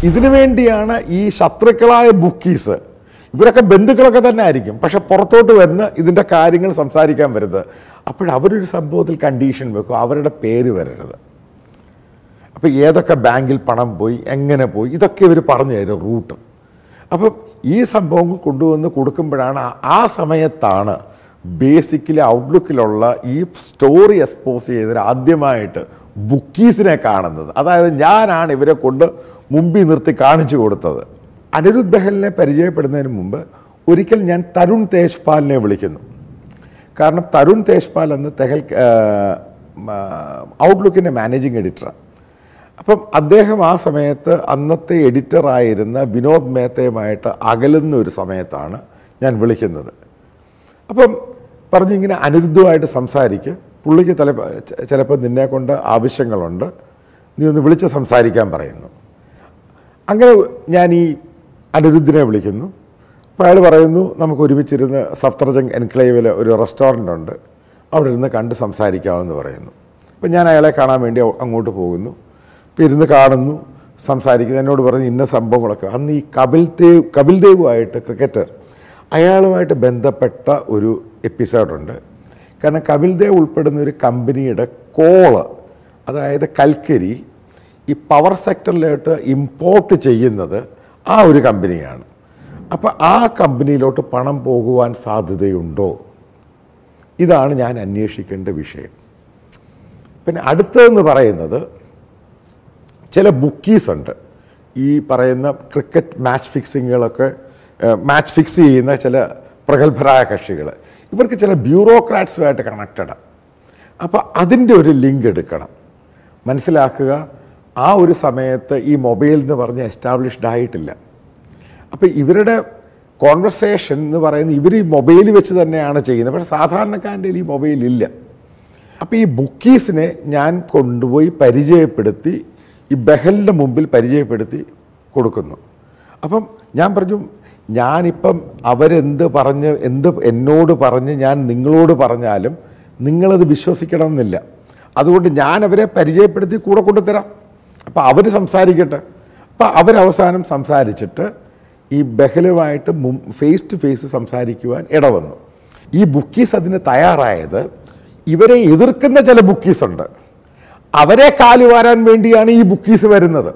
ഇതിനു വേണ്ടിയാണ് ഈ ശത്രുക്കളായ ബുക്കീസ് ഇവരൊക്കെ ബന്ധുക്കളൊക്കെ തന്നെ ആയിരിക്കും പക്ഷെ പുറത്തോട്ട് വരുന്ന ഇതിൻ്റെ കാര്യങ്ങൾ സംസാരിക്കാൻ വരുന്നത് അപ്പോഴവരൊരു സംഭവത്തിൽ കണ്ടീഷൻ വെക്കും അവരുടെ പേര് വരരുത് അപ്പോൾ ഏതൊക്കെ ബാങ്കിൽ പണം പോയി എങ്ങനെ പോയി ഇതൊക്കെ ഇവർ പറഞ്ഞു തരും റൂട്ട് അപ്പം ഈ സംഭവം കൊണ്ടുവന്ന് കൊടുക്കുമ്പോഴാണ് ആ- ആ സമയത്താണ് ബേസിക്കലി ഔട്ട്ലുക്കിലുള്ള ഈ സ്റ്റോറി എക്സ്പോസ് ചെയ്തത് ആദ്യമായിട്ട് ബുക്കീസിനെ കാണുന്നത് അതായത് ഞാനാണ് ഇവരെ കൊണ്ട് മുമ്പിൽ നിർത്തി കാണിച്ചു കൊടുത്തത് അനിരുദ്ധ് ബഹലിനെ പരിചയപ്പെടുന്നതിന് മുമ്പ് ഒരിക്കൽ ഞാൻ തരുൺ തേജ്പാലിനെ വിളിക്കുന്നു കാരണം തരുൺ തേജ്പാൽ എന്ന തെഹൽ ഔട്ട്ലുക്കിൻ്റെ മാനേജിങ് എഡിറ്ററാണ് അപ്പം അദ്ദേഹം ആ സമയത്ത് അന്നത്തെ എഡിറ്ററായിരുന്ന വിനോദ് മേത്തയുമായിട്ട് അകലുന്ന ഒരു സമയത്താണ് ഞാൻ വിളിക്കുന്നത് അപ്പം പറഞ്ഞു ഇങ്ങനെ അനിരുദ്ധമായിട്ട് സംസാരിക്ക് പുള്ളിക്ക് തല ചിലപ്പോൾ നിന്നെ കൊണ്ട് ആവശ്യങ്ങളുണ്ട് നീ ഒന്ന് വിളിച്ച് സംസാരിക്കാൻ പറയുന്നു അങ്ങനെ ഞാൻ ഈ അനിരുദ്ധിനെ വിളിക്കുന്നു അപ്പോൾ അയാൾ പറയുന്നു നമുക്ക് ഒരുമിച്ചിരുന്ന് സഫ്തർജംഗ് എൻക്ലേവിൽ ഒരു റെസ്റ്റോറൻ്റ് ഉണ്ട് അവിടെ ഇരുന്ന് കണ്ട് സംസാരിക്കാമെന്ന് പറയുന്നു അപ്പം ഞാൻ അയാളെ കാണാൻ വേണ്ടി അങ്ങോട്ട് പോകുന്നു അപ്പോൾ ഇരുന്ന് കാണുന്നു സംസാരിക്കുന്നു എന്നോട് പറഞ്ഞ് ഇന്ന സംഭവങ്ങളൊക്കെ അന്ന് ഈ കപിൽ ദേവ് കപിൽ ദേവുമായിട്ട് ക്രിക്കറ്റർ അയാളുമായിട്ട് ബന്ധപ്പെട്ട ഒരു എപ്പിസോഡുണ്ട് കാരണം കപിൽ ദേവ് ഉൾപ്പെടുന്ന ഒരു കമ്പനിയുടെ കോള് അതായത് കൽക്കരി ഈ പവർ സെക്ടറിലോട്ട് ഇമ്പോർട്ട് ചെയ്യുന്നത് ആ ഒരു കമ്പനിയാണ് അപ്പോൾ ആ കമ്പനിയിലോട്ട് പണം പോകുവാൻ സാധ്യതയുണ്ടോ ഇതാണ് ഞാൻ അന്വേഷിക്കേണ്ട വിഷയം പിന്നെ അടുത്തതെന്ന് പറയുന്നത് ചില ബുക്കീസ് ഉണ്ട് ഈ പറയുന്ന ക്രിക്കറ്റ് മാച്ച് ഫിക്സിങ്ങുകളൊക്കെ മാച്ച് ഫിക്സ് ചെയ്യുന്ന ചില പ്രഗത്ഭരായ കക്ഷികൾ ഇവർക്ക് ചില ബ്യൂറോക്രാറ്റ്സുമായിട്ട് കണക്റ്റഡാണ് അപ്പോൾ അതിൻ്റെ ഒരു ലിങ്ക് എടുക്കണം മനസ്സിലാക്കുക ആ ഒരു സമയത്ത് ഈ മൊബൈൽ എന്ന് പറഞ്ഞ് എസ്റ്റാബ്ലിഷ്ഡ് ആയിട്ടില്ല അപ്പോൾ ഇവരുടെ കോൺവെർസേഷൻ എന്ന് പറയുന്നത് ഇവർ ഈ മൊബൈൽ വെച്ച് തന്നെയാണ് ചെയ്യുന്നത് പക്ഷേ സാധാരണക്കാരൻ്റെ ഈ മൊബൈൽ ഇല്ല അപ്പോൾ ഈ ബുക്കീസിനെ ഞാൻ കൊണ്ടുപോയി പരിചയപ്പെടുത്തി ഈ ബഹലിൻ്റെ മുമ്പിൽ പരിചയപ്പെടുത്തി കൊടുക്കുന്നു അപ്പം ഞാൻ പറഞ്ഞു ഞാനിപ്പം അവരെന്ത് പറഞ്ഞ് എന്ത് എന്നോട് പറഞ്ഞ് ഞാൻ നിങ്ങളോട് പറഞ്ഞാലും നിങ്ങളത് വിശ്വസിക്കണമെന്നില്ല അതുകൊണ്ട് ഞാൻ അവരെ പരിചയപ്പെടുത്തി കൂടെ കൊണ്ടുതരാം അപ്പോൾ അവർ സംസാരിക്കട്ടെ അപ്പോൾ അവരവസാനം സംസാരിച്ചിട്ട് ഈ ബഹലുമായിട്ട് മും ഫേസ് ടു ഫേസ് സംസാരിക്കുവാൻ ഇടവന്നു ഈ ബുക്കീസ് അതിന് തയ്യാറായത് ഇവരെ എതിർക്കുന്ന ചില ബുക്കീസ് ഉണ്ട് അവരെ കാലുവാരാൻ വേണ്ടിയാണ് ഈ ബുക്കീസ് വരുന്നത്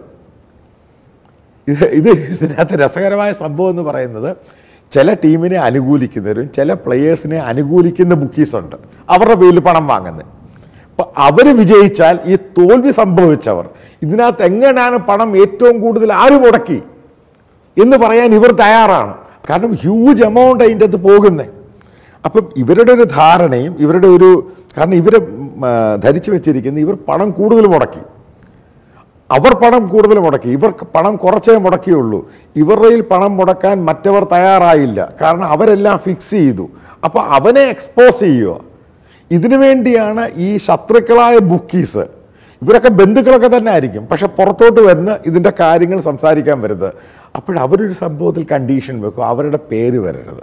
ഇത് ഇത് ഇതിനകത്ത് രസകരമായ സംഭവം എന്ന് പറയുന്നത് ചില ടീമിനെ അനുകൂലിക്കുന്നവരും ചില പ്ലെയേഴ്സിനെ അനുകൂലിക്കുന്ന ബുക്കീസ് ഉണ്ട് അവരുടെ പേരിൽ പണം വാങ്ങുന്നത് അപ്പം അവർ വിജയിച്ചാൽ ഈ തോൽവി സംഭവിച്ചവർ ഇതിനകത്ത് എങ്ങനെയാണ് പണം ഏറ്റവും കൂടുതൽ ആര് മുടക്കി എന്ന് പറയാൻ ഇവർ തയ്യാറാണ് കാരണം ഹ്യൂജ് എമൗണ്ട് അതിൻ്റെ അകത്ത് പോകുന്നത് അപ്പം ഇവരുടെ ഒരു ധാരണയും ഇവരുടെ ഒരു കാരണം ഇവർ ധരിച്ചു വെച്ചിരിക്കുന്ന ഇവർ പണം കൂടുതൽ മുടക്കി അവർ പണം കൂടുതൽ മുടക്കി ഇവർക്ക് പണം കുറച്ചേ മുടക്കിയുള്ളൂ ഇവരുടെ പണം മുടക്കാൻ മറ്റവർ തയ്യാറായില്ല കാരണം അവരെല്ലാം ഫിക്സ് ചെയ്തു അപ്പോൾ അവനെ എക്സ്പോസ് ചെയ്യുക ഇതിനു വേണ്ടിയാണ് ഈ ശത്രുക്കളായ ബുക്കീസ് ഇവരൊക്കെ ബന്ധുക്കളൊക്കെ തന്നെ ആയിരിക്കും പക്ഷെ പുറത്തോട്ട് വരുന്ന ഇതിൻ്റെ കാര്യങ്ങൾ സംസാരിക്കാൻ വരുന്നത് അപ്പോഴവരൊരു സംഭവത്തിൽ കണ്ടീഷൻ വെക്കും അവരുടെ പേര് വരരുത്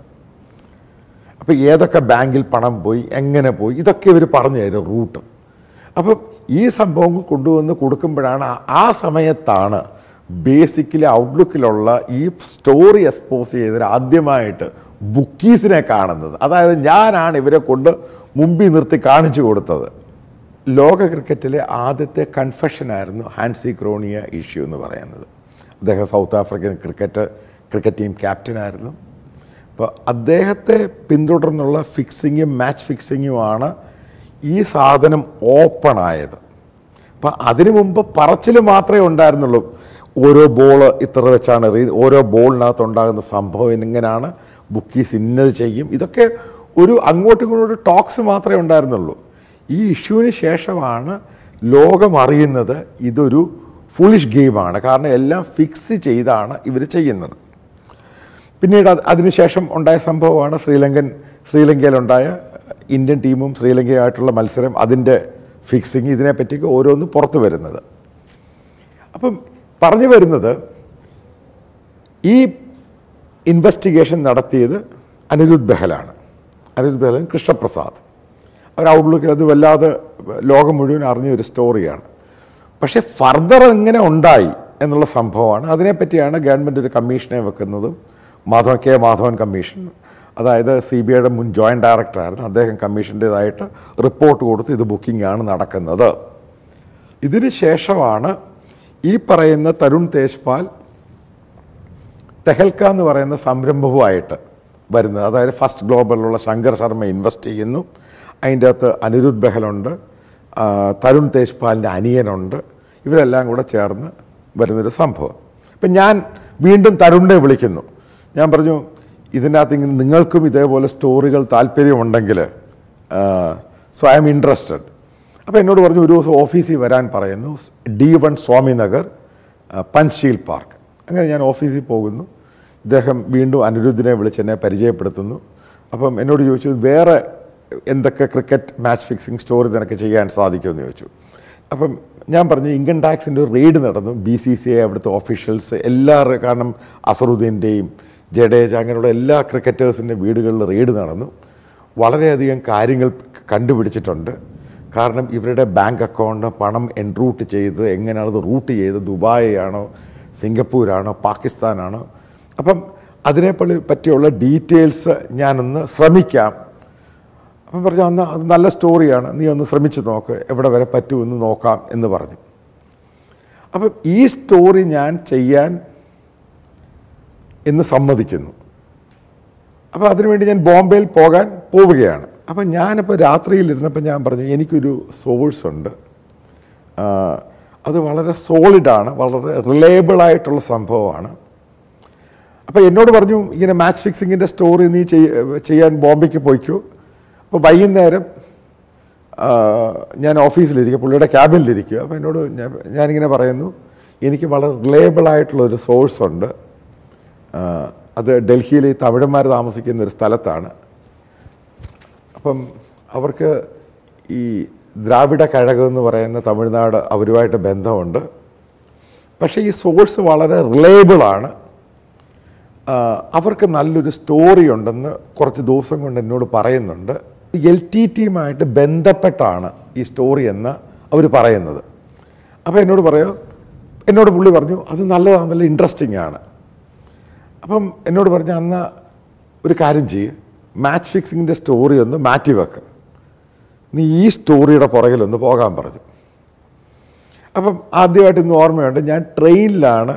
അപ്പോൾ ഏതൊക്കെ ബാങ്കിൽ പണം പോയി എങ്ങനെ പോയി ഇതൊക്കെ ഇവർ പറഞ്ഞു തരും റൂട്ട് അപ്പം ഈ സംഭവം കൊണ്ടുവന്ന് കൊടുക്കുമ്പോഴാണ് ആ- ആ സമയത്താണ് ബേസിക്കലി ഔട്ട്ലുക്കിലുള്ള ഈ സ്റ്റോറി എക്സ്പോസ് ചെയ്തത് ആദ്യമായിട്ട് ബുക്കീസിനെ കാണുന്നത് അതായത് ഞാനാണ് ഇവരെ കൊണ്ട് മുമ്പിൽ നിർത്തി കാണിച്ചു കൊടുത്തത് ലോക ക്രിക്കറ്റിലെ ആദ്യത്തെ കൺഫെഷനായിരുന്നു ഹാൻസി ക്രോണിയ ഇഷ്യൂ എന്ന് പറയുന്നത് അദ്ദേഹം South African cricket cricket team ക്യാപ്റ്റനായിരുന്നു അപ്പോൾ അദ്ദേഹത്തെ പിന്തുടർന്നുള്ള ഫിക്സിങ്ങും മാച്ച് ഫിക്സിങ്ങുമാണ് ഈ സാധനം ഓപ്പൺ ആയത് അപ്പം അതിനു മുമ്പ് പറച്ചിൽ മാത്രമേ ഉണ്ടായിരുന്നുള്ളൂ ഓരോ ബോൾ ഇത്ര വെച്ചാണ് എറിയുന്നത് ഓരോ ബോളിനകത്ത് ഉണ്ടാകുന്ന സംഭവം ഇങ്ങനെയാണ് ബുക്കീസ് ഇന്നത് ചെയ്യും ഇതൊക്കെ ഒരു അങ്ങോട്ടും ഇങ്ങോട്ടും ടോക്സ് മാത്രമേ ഉണ്ടായിരുന്നുള്ളൂ ഈ ഇഷ്യൂവിന് ശേഷമാണ് ലോകം അറിയുന്നത് ഇതൊരു ഫുളിഷ് ഗെയിമാണ് കാരണം എല്ലാം ഫിക്സ് ചെയ്താണ് ഇവർ ചെയ്യുന്നത് പിന്നീട് അത് അതിനുശേഷം ഉണ്ടായ സംഭവമാണ് ശ്രീലങ്കൻ ശ്രീലങ്കയിലുണ്ടായ ഇന്ത്യൻ ടീമും ശ്രീലങ്കയുമായിട്ടുള്ള മത്സരം അതിൻ്റെ ഫിക്സിങ് ഇതിനെപ്പറ്റിയൊക്കെ ഓരോന്ന് പുറത്തു വരുന്നത് അപ്പം പറഞ്ഞു വരുന്നത് ഈ ഇൻവെസ്റ്റിഗേഷൻ നടത്തിയത് അനിരുദ്ധ് ബെഹലാണ് അനിരുദ്ധ് ബെഹലൻ കൃഷ്ണപ്രസാദ് അവർ ഔട്ട്ലുക്കിൽ അത് വല്ലാതെ ലോകം മുഴുവൻ അറിഞ്ഞ ഒരു സ്റ്റോറിയാണ് പക്ഷേ ഫർദർ എങ്ങനെ ഉണ്ടായി എന്നുള്ള സംഭവമാണ് അതിനെപ്പറ്റിയാണ് ഗവൺമെൻറ് ഒരു കമ്മീഷനെ വെക്കുന്നതും മാധവൻ കെ മാധവൻ കമ്മീഷൻ അതായത് സി ബി ഐയുടെ മുൻ ജോയിൻറ്റ് ഡയറക്ടറായിരുന്നു അദ്ദേഹം കമ്മീഷൻ്റേതായിട്ട് റിപ്പോർട്ട് കൊടുത്ത് ഇത് ബുക്കിംഗ് ആണ് നടക്കുന്നത് ഇതിന് ശേഷമാണ് ഈ പറയുന്ന തരുൺ തേജ്പാൽ തെഹൽക്ക എന്ന് പറയുന്ന സംരംഭവുമായിട്ട് വരുന്നത് അതായത് ഫസ്റ്റ് ഗ്ലോബലിലുള്ള ശങ്കർ ശർമ്മ ഇൻവെസ്റ്റ് ചെയ്യുന്നു അതിൻ്റെ അകത്ത് അനിരുദ്ധ് ബെഹലുണ്ട് ആ, തരുൺ തേജ്പാലിൻ്റെ അനിയനുണ്ട് ഇവരെല്ലാം കൂടെ ചേർന്ന് വരുന്നൊരു സംഭവം ഇപ്പം ഞാൻ വീണ്ടും തരുണിനെ വിളിക്കുന്നു ഞാൻ പറഞ്ഞു ഇതിനകത്ത് ഇങ്ങനെ നിങ്ങൾക്കും ഇതേപോലെ സ്റ്റോറികൾ താല്പര്യമുണ്ടെങ്കിൽ സോ ഐ എം ഇൻട്രസ്റ്റഡ് അപ്പോൾ എന്നോട് പറഞ്ഞു ഒരു ദിവസം ഓഫീസിൽ വരാൻ പറയുന്നു ഡി വൺ സ്വാമിനഗർ ആ, പഞ്ച്ശീൽ പാർക്ക് അങ്ങനെ ഞാൻ ഓഫീസിൽ പോകുന്നു ഇദ്ദേഹം വീണ്ടും അനിരുദ്ധിനെ വിളിച്ച് എന്നെ പരിചയപ്പെടുത്തുന്നു അപ്പം എന്നോട് ചോദിച്ചു വേറെ എന്തൊക്കെ ക്രിക്കറ്റ് മാച്ച് ഫിക്സിംഗ് സ്റ്റോറി നിനക്ക് ചെയ്യാൻ സാധിക്കുമെന്ന് ചോദിച്ചു അപ്പം ഞാൻ പറഞ്ഞു ഇൻകം ടാക്സിൻ്റെ ഒരു റെയ്ഡ് നടന്നു ബി സി സി ഐ അവിടുത്തെ ഓഫീഷ്യൽസ് എല്ലാവരും കാരണം അസറുദ്ദീൻ്റെയും ജഡേജ അങ്ങനെയുള്ള എല്ലാ ക്രിക്കറ്റേഴ്സിൻ്റെ വീടുകളിൽ റെയ്ഡ് നടന്നു വളരെയധികം കാര്യങ്ങൾ കണ്ടുപിടിച്ചിട്ടുണ്ട് കാരണം ഇവരുടെ ബാങ്ക് അക്കൗണ്ട് പണം എൻറൂട്ട് ചെയ്ത് എങ്ങനെയാണ് അത് റൂട്ട് ചെയ്ത് ദുബായ് ആണോ സിംഗപ്പൂരാണോ പാകിസ്ഥാനാണോ അപ്പം അതിനെപ്പറ്റി പറ്റിയുള്ള ഡീറ്റെയിൽസ് ഞാനൊന്ന് ശ്രമിക്കാം അപ്പം പറഞ്ഞു അന്ന് അത് നല്ല സ്റ്റോറിയാണ് നീ ഒന്ന് ശ്രമിച്ച് നോക്ക് എവിടെ വരെ പറ്റുമെന്ന് നോക്കാം എന്ന് പറഞ്ഞു അപ്പം ഈ സ്റ്റോറി ഞാൻ ചെയ്യാൻ എന്ന് സമ്മതിക്കുന്നു അപ്പോൾ അതിനുവേണ്ടി ഞാൻ ബോംബെയിൽ പോകാൻ പോവുകയാണ് അപ്പം ഞാനിപ്പോൾ രാത്രിയിലിരുന്നപ്പോൾ ഞാൻ പറഞ്ഞു എനിക്കൊരു സോഴ്സ് ഉണ്ട് ആ, അത് വളരെ സോളിഡാണ് വളരെ റിലയബിൾ ആയിട്ടുള്ള സംഭവമാണ് അപ്പോൾ എന്നോട് പറഞ്ഞു ഇങ്ങനെ മാച്ച് ഫിക്സിങ്ങിൻ്റെ സ്റ്റോറി നീ ചെയ്യ- ചെയ്യാൻ ബോംബെക്ക് പോയിക്കോ അപ്പോൾ വൈകുന്നേരം ആ, ഞാൻ ഓഫീസിലിരിക്കുക പുള്ളിയുടെ ക്യാബിനിലിരിക്കുക അപ്പോൾ എന്നോട് ഞാൻ ഞാനിങ്ങനെ പറയുന്നു എനിക്ക് വളരെ റിലയബിൾ ആയിട്ടുള്ള ഒരു സോഴ്സ് ഉണ്ട് ആ, അത് ഡൽഹിയിൽ ഈ തമിഴന്മാർ താമസിക്കുന്ന ഒരു സ്ഥലത്താണ് അപ്പം അവർക്ക് ഈ ദ്രാവിഡ കഴകം എന്ന് പറയുന്ന തമിഴ്നാട് അവരുമായിട്ട് ബന്ധമുണ്ട് പക്ഷേ ഈ സോഴ്സ് വളരെ റിലയബിളാണ് അവർക്ക് നല്ലൊരു സ്റ്റോറി ഉണ്ടെന്ന് കുറച്ച് ദിവസം കൊണ്ട് എന്നോട് പറയുന്നുണ്ട് എൽ ടി ടിയുമായിട്ട് ബന്ധപ്പെട്ടാണ് ഈ സ്റ്റോറി എന്ന് അവർ പറയുന്നത് അപ്പോൾ എന്നോട് പറയോ എന്നോട് പുള്ളി പറഞ്ഞു അത് നല്ലതാണ് നല്ല ഇൻട്രസ്റ്റിംഗ് ആണ് അപ്പം എന്നോട് പറഞ്ഞു അന്ന് ഒരു കാര്യം ചെയ്യ് മാച്ച് ഫിക്സിങ്ങിൻ്റെ സ്റ്റോറി ഒന്ന് മാറ്റി വെക്ക് നീ ഈ സ്റ്റോറിയുടെ പുറകിലൊന്ന് പോകാൻ പറഞ്ഞു അപ്പം ആദ്യമായിട്ട് ഇന്ന് ഓർമ്മയുണ്ട് ഞാൻ ട്രെയിനിലാണ്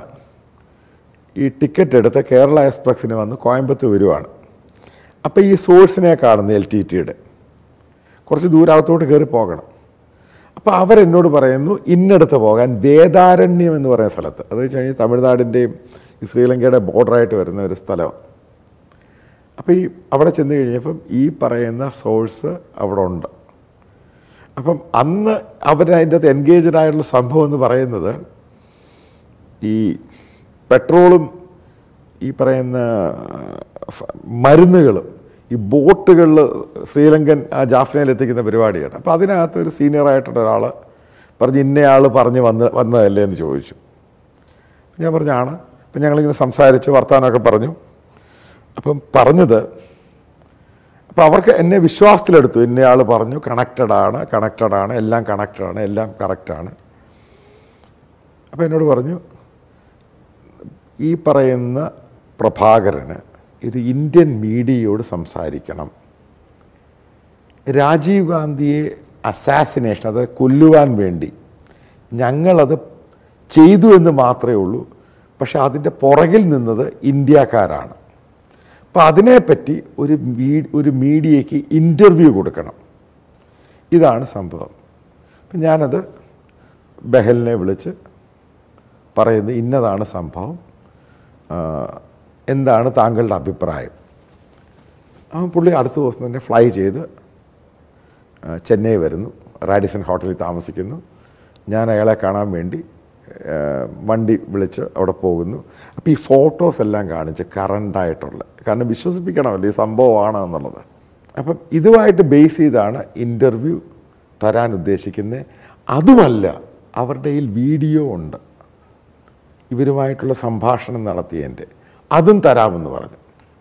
ഈ ടിക്കറ്റ് എടുത്ത് കേരള എക്സ്പ്രസ്സിന് വന്ന് കോയമ്പത്തൂർ വരുവാണ് അപ്പോൾ ഈ സോഴ്സിനെ കാണുന്നു എൽ ടി ടിയുടെ കുറച്ച് ദൂരകത്തോട്ട് കയറി പോകണം അപ്പോൾ അവരെന്നോട് പറയുന്നു ഇന്നടുത്ത് പോകാൻ വേദാരണ്യം എന്ന് പറയുന്ന സ്ഥലത്ത് അത് വെച്ച് കഴിഞ്ഞാൽ തമിഴ്നാടിൻ്റെയും ഈ ശ്രീലങ്കയുടെ ബോർഡറായിട്ട് വരുന്ന ഒരു സ്ഥലം അപ്പോൾ ഈ അവിടെ ചെന്ന് കഴിഞ്ഞപ്പം ഈ പറയുന്ന സോഴ്സ് അവിടെ ഉണ്ട് അപ്പം അന്ന് അവരതിൻ്റെ അകത്ത് എൻഗേജഡ് ആയിട്ടുള്ള സംഭവം എന്ന് പറയുന്നത് ഈ പെട്രോളും ഈ പറയുന്ന മരുന്നുകളും ഈ ബോട്ടുകളിൽ ശ്രീലങ്കൻ ആ ജാഫ്നയിൽ എത്തിക്കുന്ന പരിപാടിയാണ് അപ്പോൾ അതിനകത്ത് ഒരു സീനിയറായിട്ടുള്ള ഒരാൾ പറഞ്ഞ് ഇന്നയാൾ പറഞ്ഞ് വന്ന് വന്നതല്ലേ എന്ന് ചോദിച്ചു ഞാൻ പറഞ്ഞു ആണ് അപ്പം ഞങ്ങളിങ്ങനെ സംസാരിച്ച് വർത്തമാനമൊക്കെ പറഞ്ഞു അപ്പം പറഞ്ഞത് അപ്പോൾ അവർക്ക് എന്നെ വിശ്വാസത്തിലെടുത്തു ഇന്നയാൾ പറഞ്ഞു കണക്റ്റഡ് ആണ് കണക്റ്റഡ് ആണ് എല്ലാം കണക്റ്റഡ് ആണ് എല്ലാം കറക്റ്റാണ് അപ്പോൾ എന്നോട് പറഞ്ഞു ഈ പറയുന്ന പ്രഭാകരന് ഒരു ഇന്ത്യൻ മീഡിയയോട് സംസാരിക്കണം രാജീവ് ഗാന്ധിയെ അസാസിനേഷൻ അത് കൊല്ലുവാൻ വേണ്ടി ഞങ്ങളത് ചെയ്തു എന്ന് മാത്രമേ ഉള്ളൂ പക്ഷെ അതിൻ്റെ പുറകിൽ നിന്നത് ഇന്ത്യക്കാരാണ് അപ്പോൾ അതിനെപ്പറ്റി ഒരു മീ ഒരു മീഡിയയ്ക്ക് ഇൻ്റർവ്യൂ കൊടുക്കണം ഇതാണ് സംഭവം അപ്പം ഞാനത് ബെഹലിനെ വിളിച്ച് പറയുന്നത് ഇന്നതാണ് സംഭവം ആ, എന്താണ് താങ്കളുടെ അഭിപ്രായം ആ പുള്ളി അടുത്ത ദിവസം തന്നെ ഫ്ലൈ ചെയ്ത് ആ, ചെന്നൈ വരുന്നു റാഡിസൺ ഹോട്ടലിൽ താമസിക്കുന്നു ഞാൻ അയാളെ കാണാൻ വേണ്ടി ആ, വണ്ടി വിളിച്ച് അവിടെ പോകുന്നു അപ്പോൾ ഈ ഫോട്ടോസ് എല്ലാം കാണിച്ച് കറണ്ടായിട്ടുള്ള കാരണം വിശ്വസിപ്പിക്കണമല്ലോ ഈ സംഭവമാണ് എന്നുള്ളത് അപ്പം ഇതുമായിട്ട് ബേസ് ചെയ്താണ് ഇൻ്റർവ്യൂ തരാൻ ഉദ്ദേശിക്കുന്നത് അതുമല്ല അവരുടെ കയ്യിൽ വീഡിയോ ഉണ്ട് ഇവരുമായിട്ടുള്ള സംഭാഷണം നടത്തിയതിൻ്റെ അതും തരാമെന്ന് പറഞ്ഞു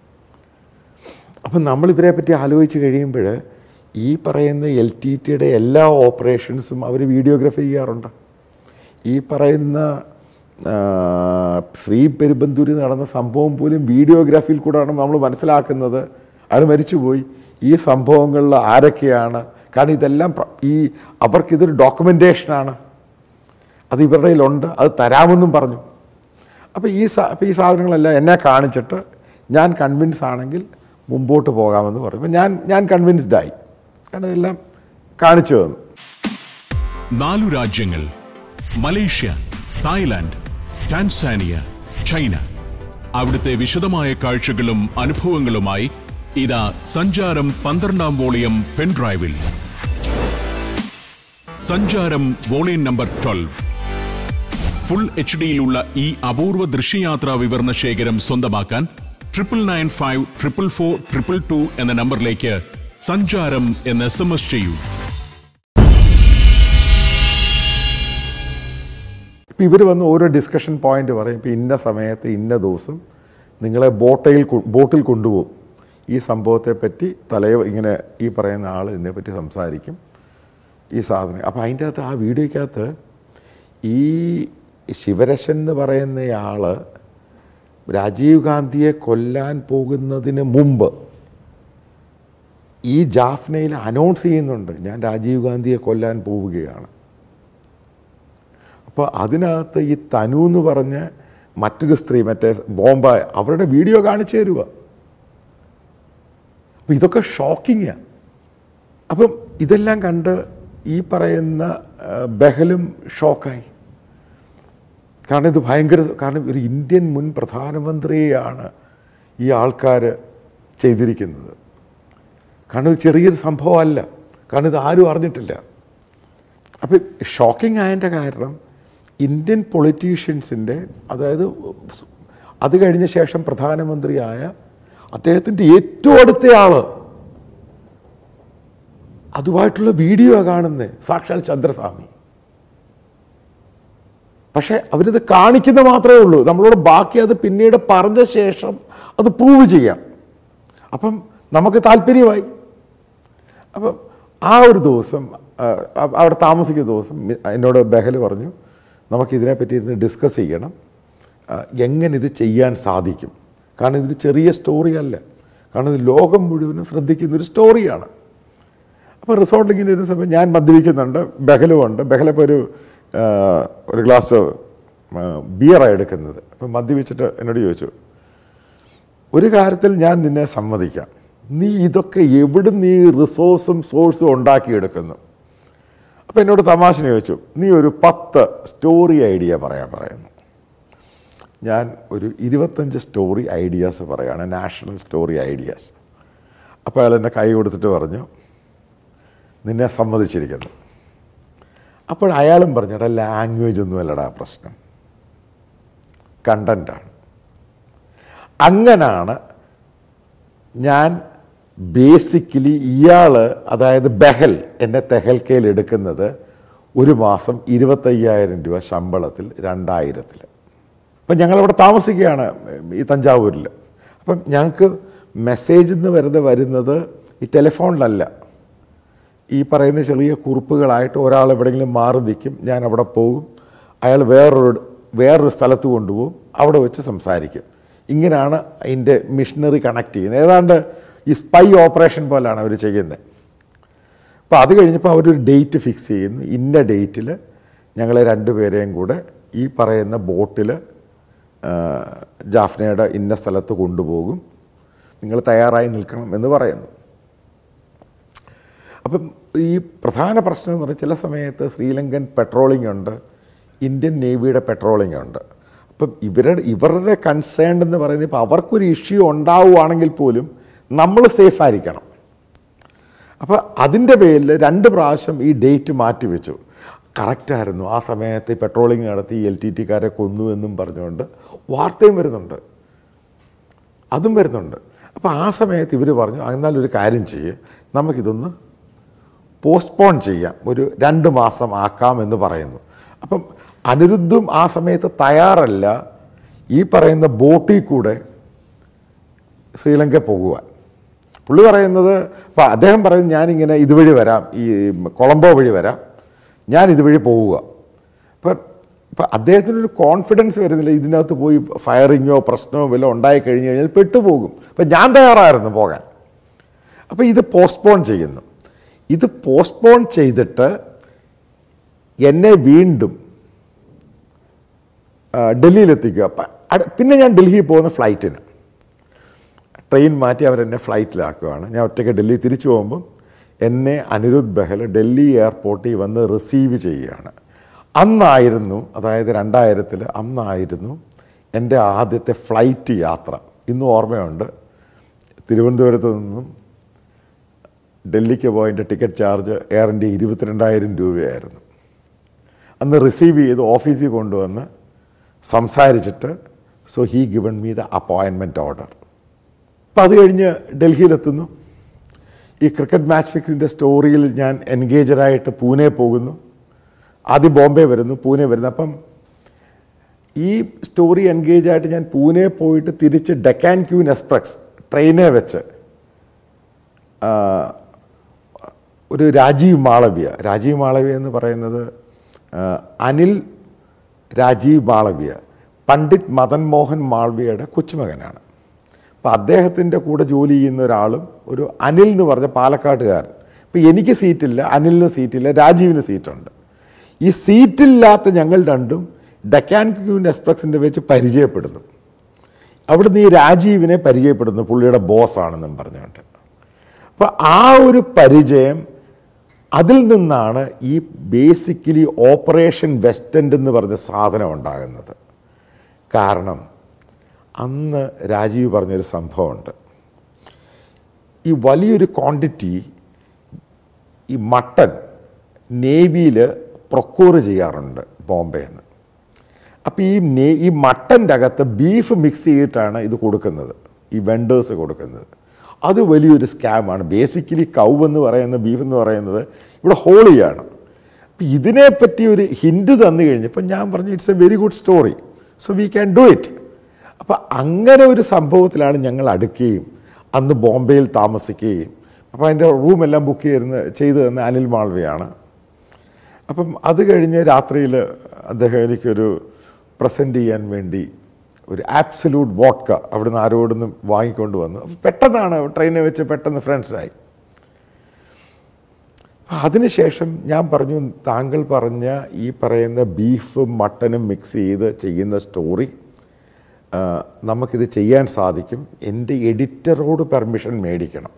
അപ്പം നമ്മൾ ഇവരെ പറ്റി ആലോചിച്ച് കഴിയുമ്പോൾ ഈ പറയുന്ന എൽ ടി ടിയുടെ എല്ലാ ഓപ്പറേഷൻസും അവർ വീഡിയോഗ്രാഫി ചെയ്യാറുണ്ട് ഈ പറയുന്ന ആ, ശ്രീ പെരുബന്തൂരിൽ നടന്ന സംഭവം പോലും വീഡിയോഗ്രാഫിയിൽ കൂടെയാണ് നമ്മൾ മനസ്സിലാക്കുന്നത് അയാൾ മരിച്ചുപോയി ഈ സംഭവങ്ങളിൽ ആരൊക്കെയാണ് കാരണം ഇതെല്ലാം പ്ര- ഈ അവർക്കിതൊരു ഡോക്യുമെൻറ്റേഷനാണ് അത് ഇവരുടെ കയ്യിലുണ്ട് അത് തരാമെന്നും പറഞ്ഞു അപ്പോൾ ഈ സാ അപ്പോൾ ഈ സാധനങ്ങളെല്ലാം എന്നെ കാണിച്ചിട്ട് ഞാൻ കൺവിൻസ് ആണെങ്കിൽ മുമ്പോട്ട് പോകാമെന്ന് പറഞ്ഞു അപ്പോൾ ഞാൻ ഞാൻ കൺവിൻസ്ഡ് ആയി കാരണം ഇതെല്ലാം കാണിച്ചു തന്നു നാലു രാജ്യങ്ങൾ മലേഷ്യ തായ്ലാന്റ് ടാൻസാനിയ ചൈന അവിടുത്തെ വിശദമായ കാഴ്ചകളും അനുഭവങ്ങളുമായി ഇതാ സഞ്ചാരം പന്ത്രണ്ടാം വോളിയം പെൻഡ്രൈവിൽ സഞ്ചാരം volume number twelve full H ഡിയിലുള്ള ഈ അപൂർവ ദൃശ്യയാത്രാ വിവരണ ശേഖരം സ്വന്തമാക്കാൻ triple nine five triple four triple two എന്ന നമ്പറിലേക്ക് സഞ്ചാരം എന്ന് എസ് എം എസ് ചെയ്യൂ ഇപ്പം ഇവർ വന്ന് ഓരോ ഡിസ്കഷൻ പോയിന്റ് പറയും ഇപ്പം ഇന്ന സമയത്ത് ഇന്ന ദിവസം നിങ്ങളെ ബോട്ടയിൽ കൊ- ബോട്ടിൽ കൊണ്ടുപോകും ഈ സംഭവത്തെ പറ്റി തലയോ ഇങ്ങനെ ഈ പറയുന്ന ആൾ ഇതിനെപ്പറ്റി സംസാരിക്കും ഈ സാധനം അപ്പോൾ അതിൻ്റെ അകത്ത് ആ വീഡിയോയ്ക്കകത്ത് ഈ ശിവരശൻ എന്ന് പറയുന്നയാൾ രാജീവ് ഗാന്ധിയെ കൊല്ലാൻ പോകുന്നതിന് മുമ്പ് ഈ ജാഫ്നയിൽ അനൗൺസ് ചെയ്യുന്നുണ്ട് ഞാൻ രാജീവ് ഗാന്ധിയെ കൊല്ലാൻ പോവുകയാണ് അപ്പോൾ അതിനകത്ത് ഈ തനു എന്ന് പറഞ്ഞ മറ്റൊരു സ്ത്രീ മറ്റേ ബോംബായ് അവരുടെ വീഡിയോ കാണിച്ചു തരുക അപ്പം ഇതൊക്കെ ഷോക്കിങ്ങാണ് അപ്പം ഇതെല്ലാം കണ്ട് ഈ പറയുന്ന ആ, ബഹലും ഷോക്കായി കാരണം ഇത് ഭയങ്കര കാരണം ഒരു ഇന്ത്യൻ മുൻ പ്രധാനമന്ത്രിയെയാണ് ഈ ആൾക്കാർ ചെയ്തിരിക്കുന്നത് കാരണം ഇത് ചെറിയൊരു സംഭവമല്ല കാരണം ഇത് ആരും അറിഞ്ഞിട്ടില്ല അപ്പം ഷോക്കിംഗ് ആയതിൻ്റെ കാരണം ഇന്ത്യൻ പൊളിറ്റീഷ്യൻസിൻ്റെ അതായത് അത് കഴിഞ്ഞ ശേഷം പ്രധാനമന്ത്രിയായ അദ്ദേഹത്തിൻ്റെ ഏറ്റവും അടുത്ത ആള് അതുമായിട്ടുള്ള വീഡിയോ കാണുന്നത് സാക്ഷാൽ ചന്ദ്രസ്വാമി പക്ഷേ അവരിത് കാണിക്കുന്ന മാത്രമേ ഉള്ളൂ നമ്മളോട് ബാക്കി അത് പിന്നീട് പറഞ്ഞ ശേഷം അത് പ്രൂവ് ചെയ്യാം അപ്പം നമുക്ക് താല്പര്യമായി അപ്പം ആ ഒരു ദിവസം ആ, അ- അവിടെ താമസിക്കുന്ന ദിവസം മി- എന്നോട് ബഹൽ പറഞ്ഞു നമുക്കിതിനെപ്പറ്റി ഇരുന്ന് ഡിസ്കസ് ചെയ്യണം ആ, എങ്ങനെ ഇത് ചെയ്യാൻ സാധിക്കും കാരണം ഇതൊരു ചെറിയ സ്റ്റോറി അല്ല കാരണം ഇത് ലോകം മുഴുവനും ശ്രദ്ധിക്കുന്ന ഒരു സ്റ്റോറിയാണ് അപ്പോൾ റിസോർട്ടിൽ ഇങ്ങനെ ഇരുന്ന സമയം ഞാൻ മദ്യപിക്കുന്നുണ്ട് ബഹലുമുണ്ട് ബഹലപ്പോൾ ഒരു ആ, ഒരു ഗ്ലാസ് ബിയറാണ് എടുക്കുന്നത് അപ്പം മദ്യപിച്ചിട്ട് എന്നോട് ചോദിച്ചു ഒരു കാര്യത്തിൽ ഞാൻ നിന്നെ സമ്മതിക്കാം നീ ഇതൊക്കെ എവിടെ നീ റിസോഴ്സും സോഴ്സും ഉണ്ടാക്കിയെടുക്കുന്നു അപ്പം എന്നോട് തമാശ ചോദിച്ചു നീ ഒരു പത്ത് സ്റ്റോറി ഐഡിയ പറയാൻ പറയുന്നു ഞാൻ ഒരു ഇരുപത്തഞ്ച് സ്റ്റോറി ഐഡിയാസ് പറയുകയാണ് നാഷണൽ സ്റ്റോറി ഐഡിയാസ് അപ്പോൾ അയാൾ എന്നെ കൈ കൊടുത്തിട്ട് പറഞ്ഞു നിന്നെ സമ്മതിച്ചിരിക്കുന്നു അപ്പോൾ അയാളും പറഞ്ഞു എടാ ലാംഗ്വേജ് ഒന്നും അല്ലടാ പ്രശ്നം കണ്ടൻ്റാണ് അങ്ങനാണ് ഞാൻ ബേസിക്കലി ഇയാൾ അതായത് ബഹൽ എന്നെ തെഹൽക്കയിൽ എടുക്കുന്നത് ഒരു മാസം ഇരുപത്തയ്യായിരം രൂപ ശമ്പളത്തിൽ രണ്ടായിരത്തിൽ അപ്പം ഞങ്ങളവിടെ താമസിക്കുകയാണ് ഈ തഞ്ചാവൂരിൽ അപ്പം ഞങ്ങൾക്ക് മെസ്സേജ് എന്ന് വെറുതെ വരുന്നത് ഈ ടെലിഫോണിലല്ല ഈ പറയുന്ന ചെറിയ കുറിപ്പുകളായിട്ട് ഒരാൾ എവിടെയെങ്കിലും മാറി നിൽക്കും ഞാൻ അവിടെ പോകും അയാൾ വേറൊരു വേറൊരു സ്ഥലത്ത് കൊണ്ടുപോകും അവിടെ വെച്ച് സംസാരിക്കും ഇങ്ങനെയാണ് അതിൻ്റെ മിഷനറി കണക്ട് ചെയ്യുന്നത് ഏതാണ്ട് ഈ സ്പൈ ഓപ്പറേഷൻ പോലെയാണ് അവർ ചെയ്യുന്നത് അപ്പോൾ അത് കഴിഞ്ഞപ്പോൾ അവരൊരു ഡേറ്റ് ഫിക്സ് ചെയ്യുന്നു ഇന്ന ഡേറ്റിൽ ഞങ്ങളെ രണ്ടുപേരെയും കൂടെ ഈ പറയുന്ന ബോട്ടിൽ ജാഫ്നയുടെ ഇന്ന സ്ഥലത്ത് കൊണ്ടുപോകും നിങ്ങൾ തയ്യാറായി നിൽക്കണം എന്ന് പറയുന്നു അപ്പം ഈ പ്രധാന പ്രശ്നം എന്ന് പറഞ്ഞാൽ ചില സമയത്ത് ശ്രീലങ്കൻ പെട്രോളിംഗ് ഉണ്ട് ഇന്ത്യൻ നേവിയുടെ പെട്രോളിംഗ് ഉണ്ട് അപ്പം ഇവരുടെ ഇവരുടെ കൺസേൺ എന്ന് പറയുന്നത് ഇപ്പോൾ അവർക്കൊരു ഇഷ്യൂ ഉണ്ടാവുകയാണെങ്കിൽ പോലും നമ്മൾ സേഫ് ആയിരിക്കണം അപ്പോൾ അതിൻ്റെ പേരിൽ രണ്ട് പ്രാവശ്യം ഈ ഡേറ്റ് മാറ്റിവെച്ചു കറക്റ്റായിരുന്നു ആ സമയത്ത് ഈ പെട്രോളിംഗ് നടത്തി എൽ ടി ടിക്കാരെ കൊന്നു എന്നും പറഞ്ഞുകൊണ്ട് വാർത്തയും വരുന്നുണ്ട് അതും വരുന്നുണ്ട് അപ്പോൾ ആ സമയത്ത് ഇവർ പറഞ്ഞു എന്നാൽ ഒരു കാര്യം ചെയ്യ് നമുക്കിതൊന്ന് പോസ്റ്റ്പോൺ ചെയ്യാം ഒരു രണ്ട് മാസം ആക്കാം എന്ന് പറയുന്നു അപ്പം അനിരുദ്ധും ആ സമയത്ത് തയ്യാറല്ല ഈ പറയുന്ന ബോട്ടിൽ കൂടെ ശ്രീലങ്ക പോകുവാൻ പുള്ളി പറയുന്നത് അപ്പോൾ അദ്ദേഹം പറയുന്നത് ഞാനിങ്ങനെ ഇതുവഴി വരാം ഈ കൊളംബോ വഴി വരാം ഞാൻ ഇതുവഴി പോവുക അപ്പം ഇപ്പം അദ്ദേഹത്തിനൊരു കോൺഫിഡൻസ് വരുന്നില്ല ഇതിനകത്ത് പോയി ഫയറിങ്ങോ പ്രശ്നമോ വല്ലതും ഉണ്ടായി കഴിഞ്ഞ് കഴിഞ്ഞാൽ പെട്ടുപോകും അപ്പം ഞാൻ തയ്യാറായിരുന്നു പോകാൻ അപ്പോൾ ഇത് പോസ്റ്റ്പോൺ ചെയ്യുന്നു ഇത് പോസ്റ്റ്പോൺ ചെയ്തിട്ട് എന്നെ വീണ്ടും ആ, ഡൽഹിയിലെത്തിക്കുക അപ്പം അട- പിന്നെ ഞാൻ ഡൽഹിയിൽ പോകുന്ന ഫ്ലൈറ്റിന് ട്രെയിൻ മാറ്റി അവരെന്നെ ഫ്ലൈറ്റിലാക്കുകയാണ് ഞാൻ ഒറ്റയ്ക്ക് ഡൽഹി തിരിച്ചു പോകുമ്പം എന്നെ അനിരുദ്ധ് ബെഹൽ ഡൽഹി എയർപോർട്ടിൽ വന്ന് റിസീവ് ചെയ്യുകയാണ് അന്നായിരുന്നു അതായത് രണ്ടായിരത്തിൽ അന്നായിരുന്നു എൻ്റെ ആദ്യത്തെ ഫ്ലൈറ്റ് യാത്ര ഇന്നും ഓർമ്മയുണ്ട് തിരുവനന്തപുരത്ത് നിന്നും ഡൽഹിക്ക് പോയതിൻ്റെ ടിക്കറ്റ് ചാർജ് എയർ ഇന്ത്യ ഇരുപത്തിരണ്ടായിരം രൂപയായിരുന്നു അന്ന് റിസീവ് ചെയ്ത് ഓഫീസിൽ കൊണ്ടുവന്ന് സംസാരിച്ചിട്ട് so he given me the appointment order അപ്പം അത് കഴിഞ്ഞ് ഡൽഹിയിലെത്തുന്നു ഈ ക്രിക്കറ്റ് മാച്ച് ഫിക്സിൻ്റെ സ്റ്റോറിയിൽ ഞാൻ എൻഗേജഡായിട്ട് പൂനെ പോകുന്നു ആദ്യം ബോംബെ വരുന്നു പൂനെ വരുന്നു അപ്പം ഈ സ്റ്റോറി എൻഗേജ് ആയിട്ട് ഞാൻ പൂനെ പോയിട്ട് തിരിച്ച് ഡെക്കാൻ ക്യൂൻ എക്സ്പ്രസ് ട്രെയിനെ വെച്ച് ആ, ഒരു രാജീവ് മാളവ്യ രാജീവ് മാളവ്യ എന്ന് പറയുന്നത് ആ, അനിൽ രാജീവ് മാളവ്യ പണ്ഡിറ്റ് മദൻ മോഹൻ മാളവ്യയുടെ കൊച്ചുമകനാണ് അപ്പോൾ അദ്ദേഹത്തിൻ്റെ കൂടെ ജോലി ചെയ്യുന്ന ഒരാളും ഒരു അനിൽ എന്ന് പറഞ്ഞ പാലക്കാട്ടുകാരൻ ഇപ്പോൾ എനിക്ക് സീറ്റില്ല അനിലിന് സീറ്റില്ല രാജീവിന് സീറ്റുണ്ട് ഈ സീറ്റില്ലാത്ത ഞങ്ങൾ രണ്ടും ഡക്കാൻ ക്യൂൻ എക്സ്പ്രസിൻ്റെ വെച്ച് പരിചയപ്പെടുന്നു അവിടുന്ന് ഈ രാജീവിനെ പരിചയപ്പെടുന്നു പുള്ളിയുടെ ബോസാണെന്നും പറഞ്ഞുകൊണ്ട് അപ്പോൾ ആ ഒരു പരിചയം അതിൽ നിന്നാണ് ഈ ബേസിക്കലി ഓപ്പറേഷൻ വെസ്റ്റൻഡ് എന്ന് പറഞ്ഞ സാധനം ഉണ്ടാകുന്നത് കാരണം അന്ന് രാജീവ് പറഞ്ഞൊരു സംഭവമുണ്ട് ഈ വലിയൊരു ക്വാണ്ടിറ്റി ഈ മട്ടൻ നേവിയിൽ പ്രൊക്യൂർ ചെയ്യാറുണ്ട് ബോംബെയിൽ നിന്ന് അപ്പോൾ ഈ നേ ഈ മട്ടൻ്റെ അകത്ത് ബീഫ് മിക്സ് ചെയ്തിട്ടാണ് ഇത് കൊടുക്കുന്നത് ഈ വെണ്ടേഴ്സ് കൊടുക്കുന്നത് അത് വലിയൊരു സ്കാമാണ് ബേസിക്കലി കൗ എന്ന് പറയുന്ന ബീഫ് എന്ന് പറയുന്നത് ഇവിടെ ഹോളിയാണ് അപ്പം ഇതിനെപ്പറ്റി ഒരു ഹിൻഡ് തന്നു കഴിഞ്ഞപ്പോൾ ഞാൻ പറഞ്ഞു it's a very good story so we can do it അപ്പോൾ അങ്ങനെ ഒരു സംഭവത്തിലാണ് ഞങ്ങൾ അടുക്കുകയും അന്ന് ബോംബെയിൽ താമസിക്കുകയും അപ്പോൾ അതിൻ്റെ റൂമെല്ലാം ബുക്ക് ചെയ്യുന്ന ചെയ്തു തന്ന അനിൽ മാൾവയാണ് അപ്പം അത് കഴിഞ്ഞ് രാത്രിയിൽ അദ്ദേഹം എനിക്കൊരു പ്രസൻറ്റ് ചെയ്യാൻ വേണ്ടി ഒരു ആബ്സല്യൂട്ട് വോട്ട്ക അവിടുന്ന് ആരോടുന്ന് വാങ്ങിക്കൊണ്ട് വന്നു അപ്പം പെട്ടെന്നാണ് ട്രെയിനിൽ വെച്ച് പെട്ടെന്ന് ഫ്രണ്ട്സായി അപ്പം അതിനുശേഷം ഞാൻ പറഞ്ഞു താങ്കൾ പറഞ്ഞ ഈ പറയുന്ന ബീഫും മട്ടനും മിക്സ് ചെയ്ത് ചെയ്യുന്ന സ്റ്റോറി ആ, നമുക്കിത് ചെയ്യാൻ സാധിക്കും എൻ്റെ എഡിറ്ററോട് പെർമിഷൻ മേടിക്കണം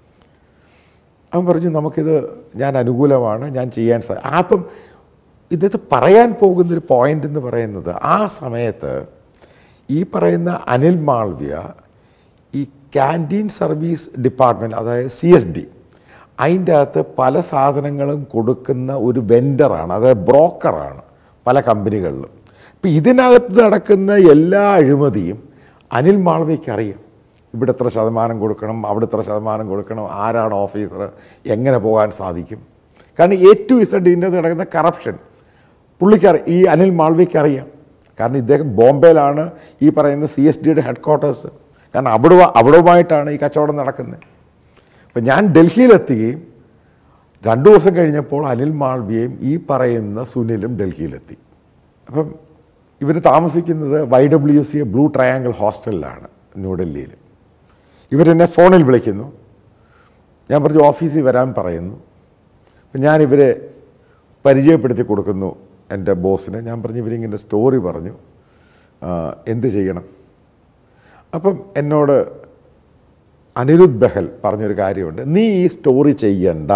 അവൻ പറഞ്ഞു നമുക്കിത് ഞാൻ അനുകൂലമാണ് ഞാൻ ചെയ്യാൻ സാ ആ, അപ്പം ഇതത് പറയാൻ പോകുന്നൊരു പോയിന്റ് എന്ന് പറയുന്നത് ആ സമയത്ത് ഈ പറയുന്ന അനിൽ മാൾവ്യ ഈ ക്യാൻറ്റീൻ സർവീസ് ഡിപ്പാർട്ട്മെൻറ്റ് അതായത് സി എസ് ഡി അതിൻ്റെ അകത്ത് പല സാധനങ്ങളും കൊടുക്കുന്ന ഒരു വെൻഡറാണ് അതായത് ബ്രോക്കറാണ് പല കമ്പനികളിലും ഇപ്പം ഇതിനകത്ത് നടക്കുന്ന എല്ലാ അഴിമതിയും അനിൽ മാൾവയ്ക്ക് അറിയാം ഇവിടെ എത്ര ശതമാനം കൊടുക്കണം അവിടെ എത്ര ശതമാനം കൊടുക്കണം ആരാണ് ഓഫീസർ എങ്ങനെ പോകാൻ സാധിക്കും കാരണം എ ടു ഇസഡ് ഇതിൻ്റെ അകത്ത് നടക്കുന്ന കറപ്ഷൻ പുള്ളിക്ക് അറി- ഈ അനിൽ മാൾവയ്ക്ക് അറിയാം കാരണം ഇദ്ദേഹം ബോംബെയിലാണ് ഈ പറയുന്ന സി എസ് ഡിയുടെ ഹെഡ് ക്വാർട്ടേഴ്സ് കാരണം അവിടെ അവിടവുമായിട്ടാണ് ഈ കച്ചവടം നടക്കുന്നത് അപ്പം ഞാൻ ഡൽഹിയിലെത്തുകയും രണ്ടു ദിവസം കഴിഞ്ഞപ്പോൾ അനിൽ മാൾവിയയും ഈ പറയുന്ന സുനിലും ഡൽഹിയിലെത്തി അപ്പം ഇവർ താമസിക്കുന്നത് Y W C blue triangle ഹോസ്റ്റലിലാണ് ന്യൂഡൽഹിയിൽ ഇവരെന്നെ ഫോണിൽ വിളിക്കുന്നു ഞാൻ പറഞ്ഞു ഓഫീസിൽ വരാൻ പറയുന്നു അപ്പം ഞാൻ ഇവരെ പരിചയപ്പെടുത്തി കൊടുക്കുന്നു എൻ്റെ ബോസിന് ഞാൻ പറഞ്ഞു ഇവരിങ്ങനെ സ്റ്റോറി പറഞ്ഞു ആ, എന്ത് ചെയ്യണം അപ്പം എന്നോട് അനിരുദ്ധ് ബെഹൽ പറഞ്ഞൊരു കാര്യമുണ്ട് നീ ഈ സ്റ്റോറി ചെയ്യണ്ട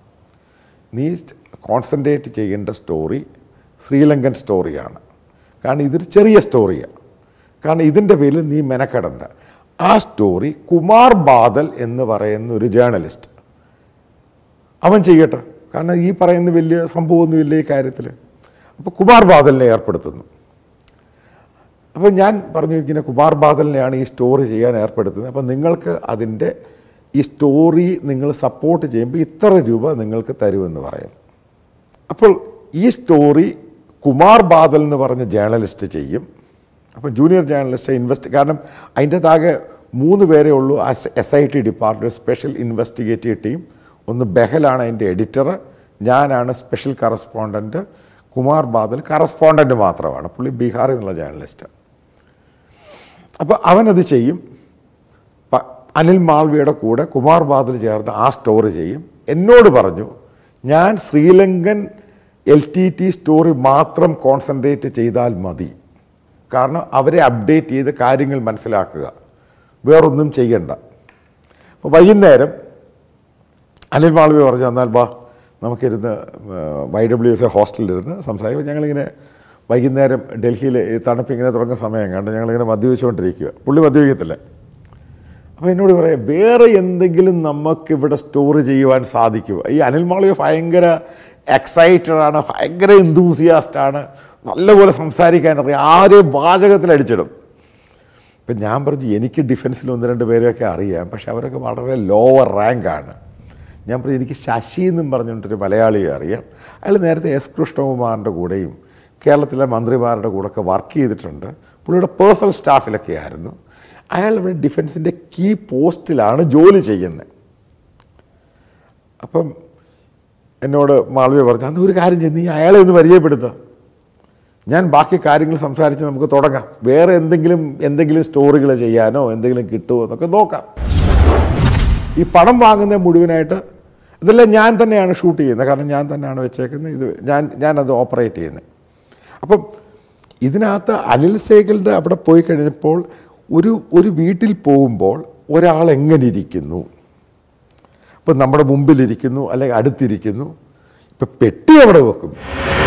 നീ കോൺസെൻട്രേറ്റ് ചെയ്യേണ്ട സ്റ്റോറി ശ്രീലങ്കൻ സ്റ്റോറിയാണ് കാരണം ഇതൊരു ചെറിയ സ്റ്റോറിയാണ് കാരണം ഇതിൻ്റെ പേരിൽ നീ മെനക്കെടണ്ട ആ സ്റ്റോറി കുമാർ ബാദൽ എന്ന് പറയുന്ന ഒരു ജേർണലിസ്റ്റ് അവൻ ചെയ്യട്ടെ കാരണം ഈ പറയുന്ന വലിയ സംഭവമൊന്നുമില്ല ഈ കാര്യത്തിൽ അപ്പോൾ കുമാർ ബാദലിനെ ഏർപ്പെടുത്തുന്നു അപ്പോൾ ഞാൻ പറഞ്ഞു ഇങ്ങനെ കുമാർ ബാദലിനെയാണ് ഈ സ്റ്റോറി ചെയ്യാൻ ഏർപ്പെടുത്തുന്നത് അപ്പോൾ നിങ്ങൾക്ക് അതിൻ്റെ ഈ സ്റ്റോറി നിങ്ങൾ സപ്പോർട്ട് ചെയ്യുമ്പോൾ ഇത്ര രൂപ നിങ്ങൾക്ക് തരുമെന്ന് പറയുന്നു അപ്പോൾ ഈ സ്റ്റോറി കുമാർ ബാദൽ എന്ന് പറഞ്ഞ ജേർണലിസ്റ്റ് ചെയ്യും അപ്പോൾ ജൂനിയർ ജേർണലിസ്റ്റ് ഇൻവെസ്റ്റ് കാരണം അതിൻ്റെ താകെ മൂന്ന് പേരേ ഉള്ളൂ S I T department special investigative team ഒന്ന് ബെഹലാണ് അതിൻ്റെ എഡിറ്റർ ഞാനാണ് special correspondent Kumar Badal correspondent മാത്രമാണ് പുള്ളി ബീഹാറിൽ നിന്നുള്ള ജേർണലിസ്റ്റ് അപ്പോൾ അവനത് ചെയ്യും പ- അനിൽ മാൾവിയുടെ കൂടെ കുമാർ ബാദൽ ചേർന്ന് ആ സ്റ്റോറി ചെയ്യും എന്നോട് പറഞ്ഞു ഞാൻ Sri Lankan L T T story മാത്രം കോൺസെൻട്രേറ്റ് ചെയ്താൽ മതി കാരണം അവരെ അപ്ഡേറ്റ് ചെയ്ത് കാര്യങ്ങൾ മനസ്സിലാക്കുക വേറൊന്നും ചെയ്യണ്ട അപ്പോൾ വൈകുന്നേരം അനിൽ മാളവി പറഞ്ഞു എന്നാൽ വാ നമുക്കിരുന്ന് വൈ ഡബ്ല്യു എസ് എ ഹോസ്റ്റലിലിരുന്ന് സംസാരിക്കും ഞങ്ങളിങ്ങനെ വൈകുന്നേരം ഡൽഹിയിൽ ഈ തണുപ്പ് ഇങ്ങനെ തുടങ്ങുന്ന സമയം കണ്ട് ഞങ്ങളിങ്ങനെ മദ്യപിച്ചുകൊണ്ടിരിക്കുക പുള്ളി മദ്യപിക്കത്തില്ല അപ്പോൾ എന്നോട് പറയാം വേറെ എന്തെങ്കിലും നമുക്കിവിടെ സ്റ്റോർ ചെയ്യുവാൻ സാധിക്കുമോ ഈ അനിൽ മാളവി ഭയങ്കര എക്സൈറ്റഡ് ആണ് ഭയങ്കര enthusiast ആണ് നല്ലപോലെ സംസാരിക്കാൻ അറിയാം ആരെയും വാചകത്തിൽ അടിച്ചിടും ഇപ്പം ഞാൻ പറഞ്ഞു എനിക്ക് ഡിഫൻസിൽ ഒന്ന് രണ്ട് പേരെയൊക്കെ അറിയാം പക്ഷെ അവരൊക്കെ വളരെ ലോവർ റാങ്കാണ് ഞാൻ പറഞ്ഞു എനിക്ക് ശശി എന്നും പറഞ്ഞിട്ടൊരു മലയാളിയെ അറിയാം അയാൾ നേരത്തെ എസ് കൃഷ്ണകുമാറിൻ്റെ കൂടെയും കേരളത്തിലെ മന്ത്രിമാരുടെ കൂടെയൊക്കെ വർക്ക് ചെയ്തിട്ടുണ്ട് പുള്ളിയുടെ പേഴ്സണൽ സ്റ്റാഫിലൊക്കെ ആയിരുന്നു അയാൾ ഇവിടെ ഡിഫൻസിൻ്റെ കീ പോസ്റ്റിലാണ് ജോലി ചെയ്യുന്നത് അപ്പം എന്നോട് മാളവിയ പറഞ്ഞു അന്ന് ഒരു കാര്യം ചെയ്ത് നീ അയാളെ ഒന്ന് പരിചയപ്പെടുത്താം ഞാൻ ബാക്കി കാര്യങ്ങൾ സംസാരിച്ച് നമുക്ക് തുടങ്ങാം വേറെ എന്തെങ്കിലും എന്തെങ്കിലും സ്റ്റോറികൾ ചെയ്യാനോ എന്തെങ്കിലും കിട്ടുമോ എന്നൊക്കെ നോക്കാം ഈ പണം വാങ്ങുന്ന മുഴുവനായിട്ട് ഇതെല്ലാം ഞാൻ തന്നെയാണ് ഷൂട്ട് ചെയ്യുന്നത് കാരണം ഞാൻ തന്നെയാണ് വെച്ചേക്കുന്നത് ഇത് ഞാൻ ഞാനത് ഓപ്പറേറ്റ് ചെയ്യുന്നത് അപ്പം ഇതിനകത്ത് അനിൽ സേകളുടെ അവിടെ പോയി കഴിഞ്ഞപ്പോൾ ഒരു ഒരു വീട്ടിൽ പോകുമ്പോൾ ഒരാൾ എങ്ങനെ ഇരിക്കുന്നു ഇപ്പം നമ്മുടെ മുമ്പിലിരിക്കുന്നു അല്ലെങ്കിൽ അടുത്തിരിക്കുന്നു ഇപ്പം പെട്ടി അവിടെ വെക്കും